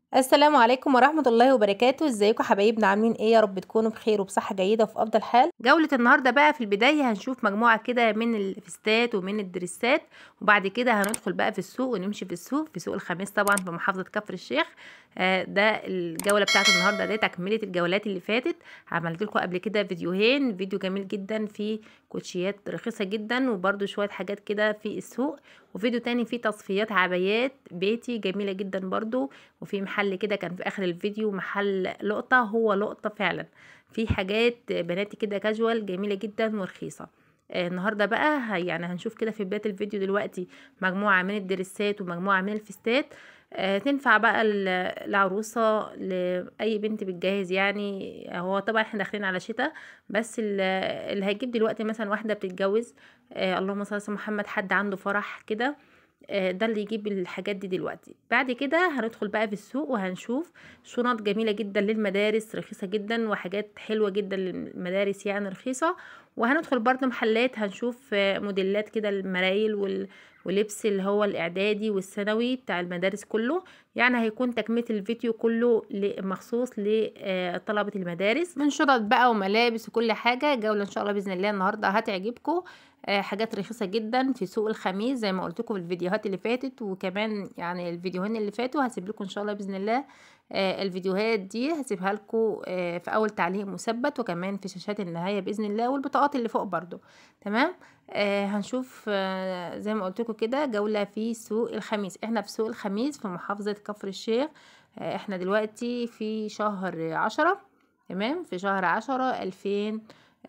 السلام عليكم ورحمة الله وبركاته ازيكم حبايبنا عاملين ايه يا رب تكونوا بخير وبصحة جيدة وفي افضل حال جولة النهاردة بقى في البداية هنشوف مجموعة كده من الفستات ومن الدريسات وبعد كده هندخل بقى في السوق ونمشي في السوق في سوق الخميس طبعا في محافظة كفر الشيخ آه ده الجولة بتاعت النهاردة دي تكملة الجولات اللي فاتت عملت لكم قبل كده فيديوهين فيديو جميل جدا فيه كوتشيات رخيصة جدا وبرده شوية حاجات كده في السوق وفيديو تاني فيه تصفيات عبايات بيتي جميلة جدا برضو وفي محل كده كان في اخر الفيديو محل لقطة هو لقطة فعلا في حاجات بناتي كده كاجوال جميلة جدا ورخيصة آه النهارده بقى يعني هنشوف كده في بدايه الفيديو دلوقتي مجموعه من الدريسات ومجموعه من الفستات آه تنفع بقى العروسه لاي بنت بتجهز يعني هو طبعا احنا داخلين على شتاء بس اللي هيجيب دلوقتي مثلا واحده بتتجوز آه اللهم صل على محمد حد عنده فرح كده ده اللي يجيب الحاجات دي دلوقتي بعد كده هندخل بقى في السوق وهنشوف شنط جميله جدا للمدارس رخيصه جدا وحاجات حلوه جدا للمدارس يعني رخيصه وهندخل برضه محلات هنشوف موديلات كده المرايل وال... ولبس اللي هو الاعدادي والثانوي بتاع المدارس كله يعني هيكون تكمله الفيديو كله مخصوص لطلبه المدارس من شنط بقى وملابس وكل حاجه جوله ان شاء الله باذن الله النهارده هتعجبكم حاجات رخيصه جدا في سوق الخميس زي ما قلت لكم في الفيديوهات اللي فاتت وكمان يعني الفيديوهين اللي فاتوا هسيب لكم ان شاء الله باذن الله الفيديوهات دي هسيبها لكم في اول تعليق مثبت وكمان في شاشات النهايه باذن الله والبطاقات اللي فوق برضو تمام آه هنشوف آه زي ما قلت لكم كده جوله في سوق الخميس احنا في سوق الخميس في محافظه كفر الشيخ آه احنا دلوقتي في شهر عشرة تمام في شهر عشرة الفين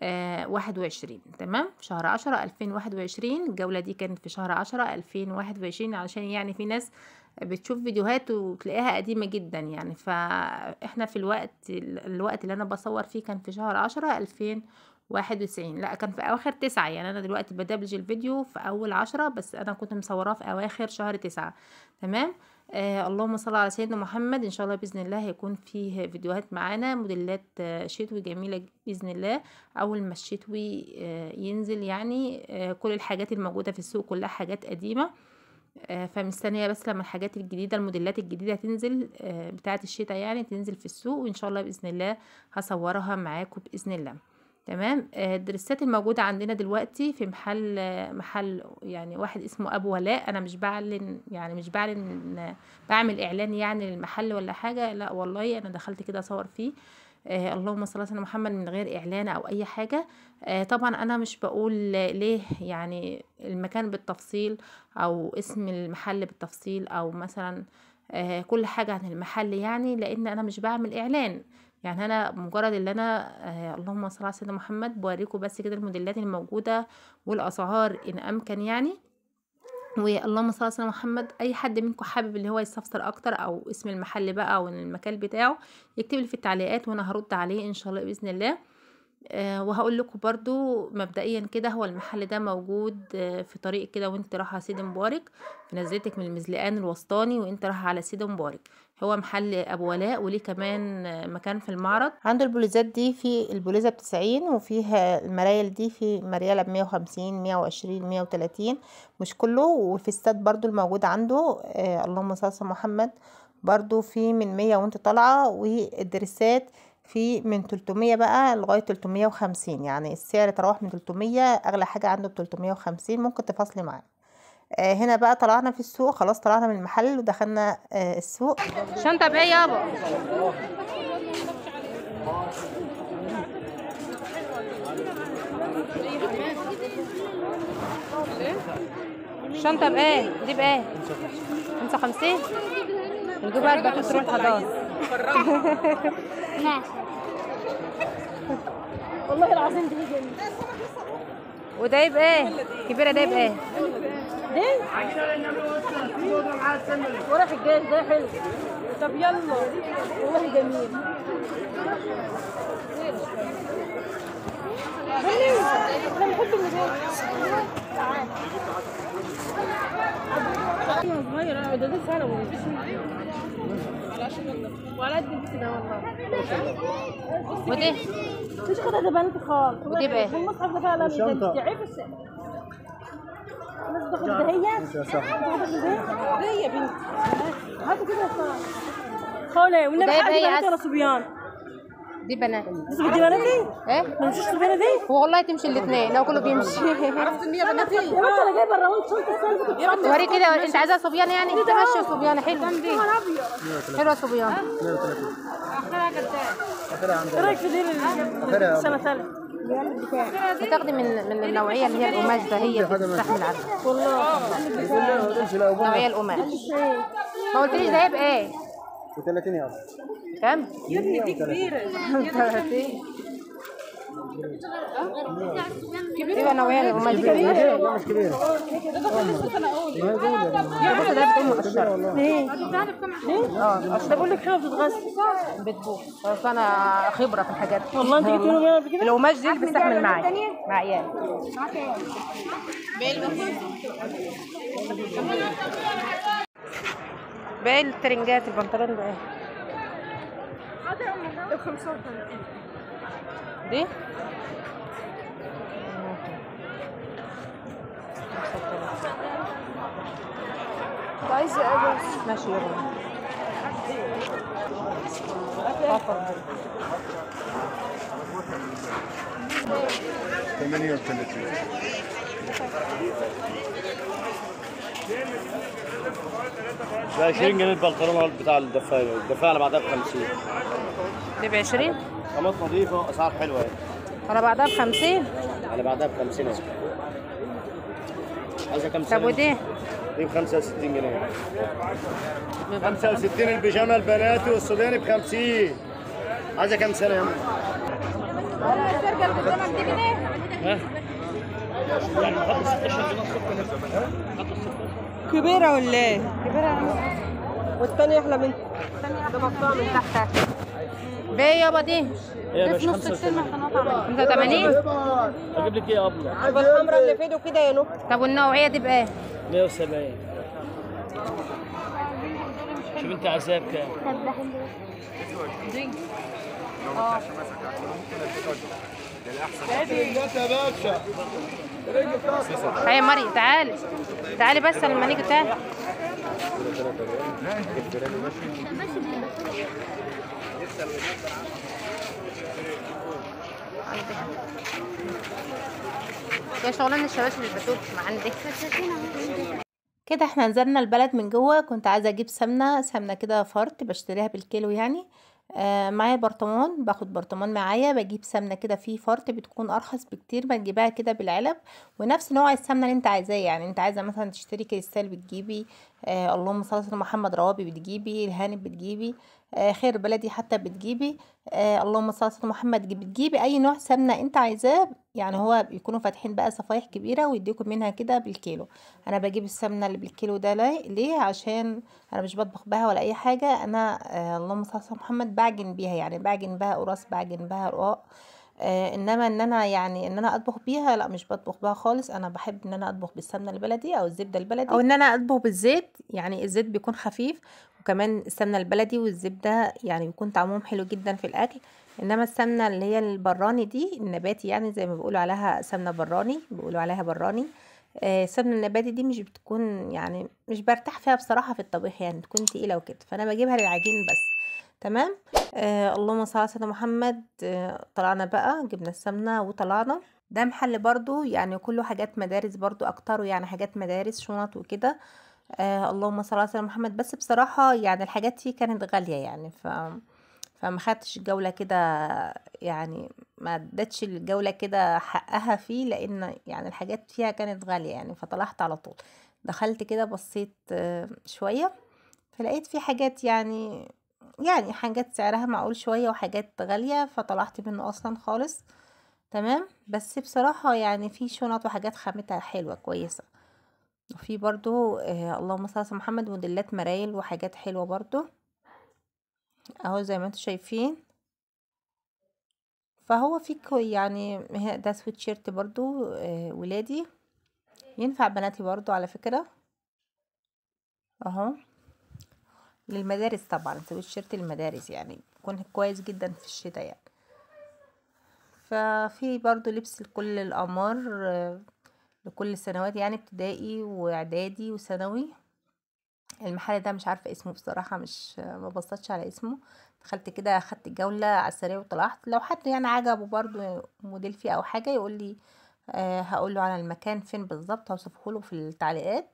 واحد وعشرين تمام في شهر عشرة الفين واحد وعشرين الجولة دي كانت في شهر عشرة الفين واحد وعشرين علشان يعني في ناس بتشوف فيديوهات وتلاقيها قديمة جدا يعني فاحنا في الوقت الوقت اللي انا بصور فيه كان في شهر عشرة الفين واحد وتسعين لا كان في اواخر تسعة يعني انا دلوقتي بدبلج الفيديو في اول عشرة بس انا كنت مصوراه في اواخر شهر تسعة تمام آه اللهم صل على سيدنا محمد ان شاء الله باذن الله هيكون فيه فيديوهات معانا موديلات آه شتوي جميله باذن الله اول ما الشتوي آه ينزل يعني آه كل الحاجات الموجوده في السوق كلها حاجات قديمه آه فمستنيه بس لما الحاجات الجديده الموديلات الجديده تنزل آه بتاعه الشتاء يعني تنزل في السوق وان شاء الله باذن الله هصورها معاكم باذن الله تمام الدرسات الموجودة عندنا دلوقتي في محل محل يعني واحد اسمه أبو ولاء أنا مش بعلن يعني مش بعلن بعمل إعلان يعني للمحل ولا حاجة لا والله أنا دخلت كده أصور فيه آه اللهم صل على محمد من غير إعلان أو أي حاجة آه طبعا أنا مش بقول ليه يعني المكان بالتفصيل أو اسم المحل بالتفصيل أو مثلا آه كل حاجة عن المحل يعني لأن أنا مش بعمل إعلان يعني انا مجرد اللي انا آه اللهم صل على سيدنا محمد بوريكم بس كده الموديلات الموجوده والاسعار ان امكن يعني واللهم صل على سيدنا محمد اي حد منكم حابب اللي هو يستفسر اكتر او اسم المحل بقى او المكان بتاعه يكتب لي في التعليقات وانا هرد عليه ان شاء الله باذن الله أه وهقول لكم برضو مبدئيا كده هو المحل ده موجود أه في طريق كده وانت رايحه سيدي مبارك في نزلتك من المزلقان الوسطاني وانت رايحه على سيدي مبارك هو محل ابو ولاء وليه كمان مكان في المعرض عنده البلوزات دي في البلوزه بتسعين وفيها المرايل دي في مريالة بمية وخمسين مية وعشرين مية وتلاتين مش كله والفستات برضو الموجود عنده آه اللهم صل على محمد برضو في من مية وانت طالعه والدرسات في من 300 بقى لغايه 350 يعني السعر تراوح من 300 اغلى حاجه عنده ب 350 ممكن تفاصلي معاه آه هنا بقى طلعنا في السوق خلاص طلعنا من المحل ودخلنا آه السوق شنطه بايه يابا شنطه بايه دي بايه 55 نجيبها الباكو تروح الحضانه ماشي والله العظيم دي جميل وده يبقى ايه كبيره ده يبقى ايه دي وراح الجيش ده حلو طب يلا والله جميل خلي انا بحب المجال تعال ايوه صغير ده ده ثانوي ولا قد البس ده والله ودي مش كده ده بنت خالص ودي بقى؟ المصحف ده فعلا الشنطة. ده عيب الس- الناس بتاخد ده هي يا صاحبي بتاخد ده هي بنت هاتوا كده يا صاحبي خولة والنبي وجايب حاجة إيه بنات يا ولا صبيان دي بنات بس بدي بناتي ايه ما مشيش بناتي هو والله تمشي الاثنين لو كله بيمشي عرفت ان هي بناتي يا بنت انا جايبه الراوند شنطه السلفه يا بنت وري كده انت عايزاها صبيان يعني تمشي صبيان حلو حلوه صبيان ايه رايك في دي السنه ثالث بتاخدي من من النوعيه اللي هي القماش ده هي اللي بتستحمل عنها والله نوعيه القماش ما قلتليش ده يبقى ايه 30 يا كام يا ابني دي كبيره 30 يبقى نوعيه القماش دي لا مش كبيرة بص ده بتقوم مقشره ليه؟ ليه؟ اه اصل بقول لك حاجه بتتغسل بتبوظ بس انا خبره في الحاجات دي. والله انت جبت له قبل كده القماش دي اللي بتستحمل معايا مع عيالي باقي الترنجات البنطلون ده ايه دي عايزه ايه بس ماشي يلا اوفر 38 ب 20 جنيه البنطلون بتاع الدفايه الدفايه على بعدها ب 50 دي ب 20 خامات نظيفه اسعار حلوه يعني على بعضها ب 50 على بعدها ب 50 اهي عايزه كام سنه؟ طب ودي دي ب 65 جنيه 65 البيجامه البناتي والصبياني ب 50 عايزه كام سنه يا عم؟ ها؟ يعني نحط 16 جنيه الصبح كبيره ولا ايه؟ والثانيه احلى من ده مقطوع من تحت باقي يابا دي هي مش 85 85 اجيب لك ايه يا ابله؟ الحمراء اللي في ايده كده يا نو طب والنوعيه دي بايه 170 شوف انت عايزاها بكام؟ هيا مري تعالي تعالي بس لما نيجي تعالي يا شغلانه الشباشب اللي بتوب ما عندك كده احنا نزلنا البلد من جوه كنت عايزه اجيب سمنه سمنه كده فرط بشتريها بالكيلو يعني آه معايا برطمان باخد برطمان معايا بجيب سمنه كده فيه فرط بتكون ارخص بكتير بنجيبها كده بالعلب ونفس نوع السمنه اللي انت عايزاه يعني انت عايزه مثلا تشتري كريستال بتجيبي آه اللهم صل على محمد روابي بتجيبي الهانب بتجيبي آه خير بلدي حتى بتجيبي آه اللهم صل على محمد بتجيبي اي نوع سمنه انت عايزاه يعني هو بيكونوا فاتحين بقى صفايح كبيره ويديكم منها كده بالكيلو انا بجيب السمنه اللي بالكيلو ده ليه, ليه؟ عشان انا مش بطبخ بها ولا اي حاجه انا آه اللهم صل على محمد بعجن بيها يعني بعجن بها قراص بعجن بها رقاق آه انما ان انا يعني ان انا اطبخ بيها لا مش بطبخ بها خالص انا بحب ان انا اطبخ بالسمنه البلدي او الزبده البلدي او ان انا اطبخ بالزيت يعني الزيت بيكون خفيف وكمان السمنه البلدي والزبده يعني بيكون طعمهم حلو جدا في الاكل انما السمنه اللي هي البراني دي النباتي يعني زي ما بيقولوا عليها سمنه براني بيقولوا عليها براني آه، السمنه النباتي دي مش بتكون يعني مش برتاح فيها بصراحه في الطبيخ يعني تكون تقيله وكده فانا بجيبها للعجين بس تمام آه اللهم صل على سيدنا محمد آه طلعنا بقى جبنا السمنه وطلعنا ده محل برضو يعني كله حاجات مدارس برضو اكتره يعني حاجات مدارس شنط وكده آه اللهم صل على سيدنا محمد بس بصراحه يعني الحاجات فيه كانت غاليه يعني ف فما خدتش الجولة كده يعني ما ادتش الجولة كده حقها فيه لان يعني الحاجات فيها كانت غالية يعني فطلعت على طول دخلت كده بصيت آه، شوية فلقيت في حاجات يعني يعني حاجات سعرها معقول شوية وحاجات غالية فطلعت منه اصلا خالص تمام بس بصراحة يعني في شنط وحاجات خامتها حلوة كويسة وفي برضو آه اللهم صل على محمد موديلات مرايل وحاجات حلوة برضو اهو زي ما انتم شايفين فهو في كو- يعني هي- ده سويتشيرت برضو آه ولادي ينفع بناتي برضو على فكرة اهو للمدارس طبعا سويتشيرت المدارس يعني يكون كويس جدا في الشتاء يعني ففي برضو لبس لكل الأعمار آه، لكل السنوات يعني ابتدائي واعدادي وثانوي المحل ده مش عارفه اسمه بصراحه مش ما بصيتش على اسمه دخلت كده اخدت الجوله على السريع وطلعت لو حد يعني عجبه برضو موديل فيه او حاجه يقول لي آه هقول له على المكان فين بالظبط هوصفه له في التعليقات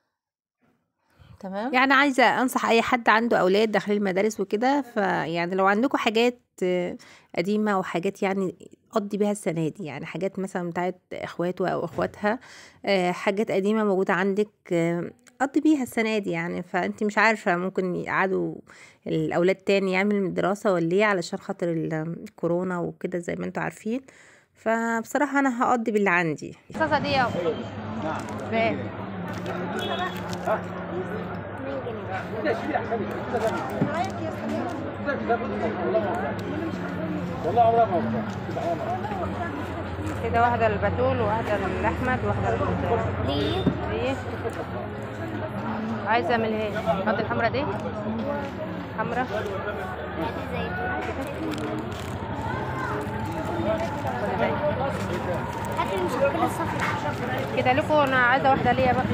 تمام يعني عايزه انصح اي حد عنده اولاد داخلين المدارس وكده فيعني لو عندكم حاجات آه، قديمه وحاجات يعني قضي بيها السنه دي يعني حاجات مثلا بتاعت اخواته او اخواتها آه، حاجات قديمه موجوده عندك آه، قضي بيها السنه دي يعني فانت مش عارفه ممكن يقعدوا الاولاد تاني يعمل دراسه ولا ايه علشان خاطر ال- الكورونا وكده زي ما انتوا عارفين فبصراحه انا هقضي باللي عندي الصلصه دي يا بايه والله عمرها ما وقفت. كده واحده البتول وواحده الاحمد وواحده ليه؟ دي عايزه اعمل ايه حط الحمرا دي حمرا هات المشكلة الصفراء كده لكم انا عايزه واحده ليا بقى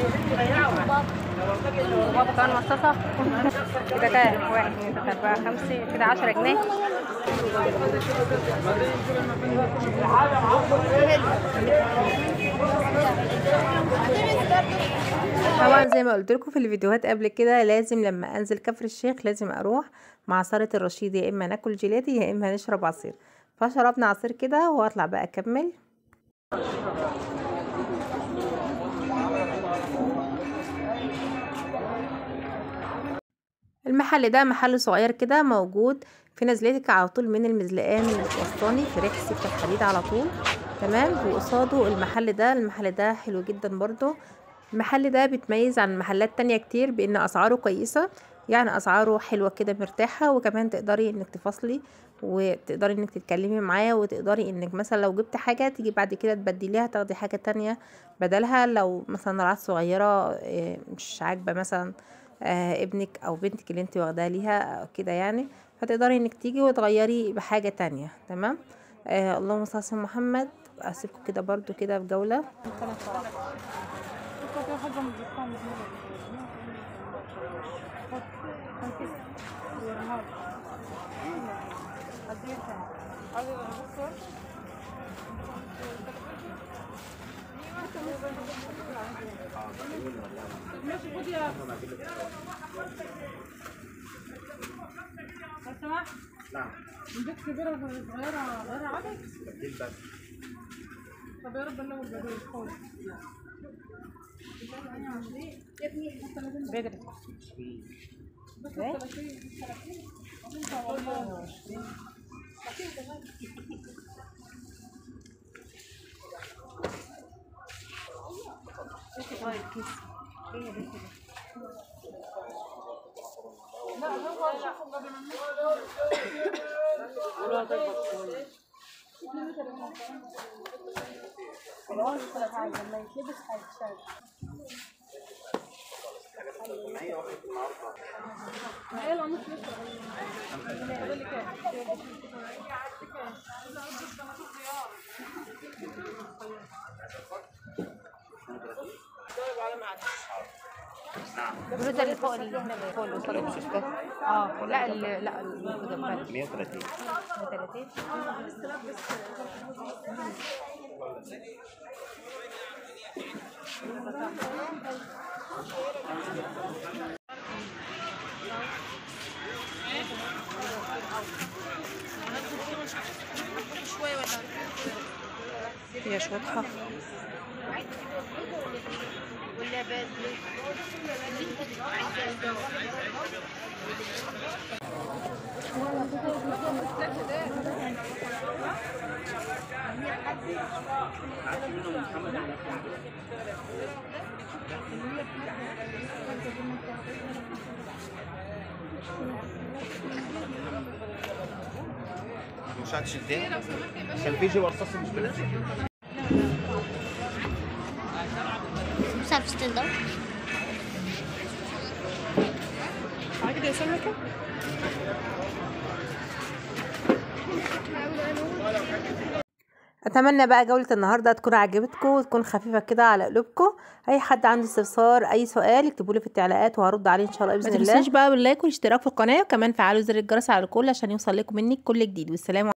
بابا كمان مصاصه كده كام واحد اتنين تلاته اربعه خمسه كده عشرة جنيه طبعا زي ما قلت لكم في الفيديوهات قبل كده لازم لما انزل كفر الشيخ لازم اروح معصرة الرشيد يا اما ناكل جيلاتي يا اما نشرب عصير فشربنا عصير كده واطلع بقى اكمل المحل ده محل صغير كده موجود في نزلتك على طول من المزلقان الوسطاني في ريح سكة الحديد على طول تمام وقصاده المحل ده المحل ده حلو جدا برضو المحل ده بيتميز عن محلات تانية كتير بان اسعاره كويسة يعني اسعاره حلوة كده مرتاحة وكمان تقدري انك تفصلي وتقدري انك تتكلمي معاه وتقدري انك مثلا لو جبت حاجة تيجي بعد كده تبدليها تاخدي حاجة تانية بدلها لو مثلا رعاة صغيرة إيه، مش عاجبة مثلا آه، ابنك او بنتك اللي انت واخداها ليها أو كده يعني فتقدري انك تيجي وتغيري بحاجة تانية تمام آه اللهم صل على سيدنا محمد اسيبكم كده برضو كده في جولة البيت كبيرة ولا صغيرة غير عدد؟ طب يا رب الله والبديل خالص بدري البلوزه اللي فوق اللي هنا فوق اللي وصلت اه لا ال- لا المجمد 130 130 هي مش واضحة مش هتشدها عشان في جيب رصاص مش بنزل مش عارف ستيل ده اتمنى بقى جولة النهاردة تكون عجبتكم وتكون خفيفة كده على قلوبكم اي حد عنده استفسار اي سؤال اكتبوا لي في التعليقات وهرد عليه ان شاء الله باذن ما الله تنسوش بقى باللايك والاشتراك في القناة وكمان فعلوا زر الجرس على الكل عشان يوصل لكم مني كل جديد والسلام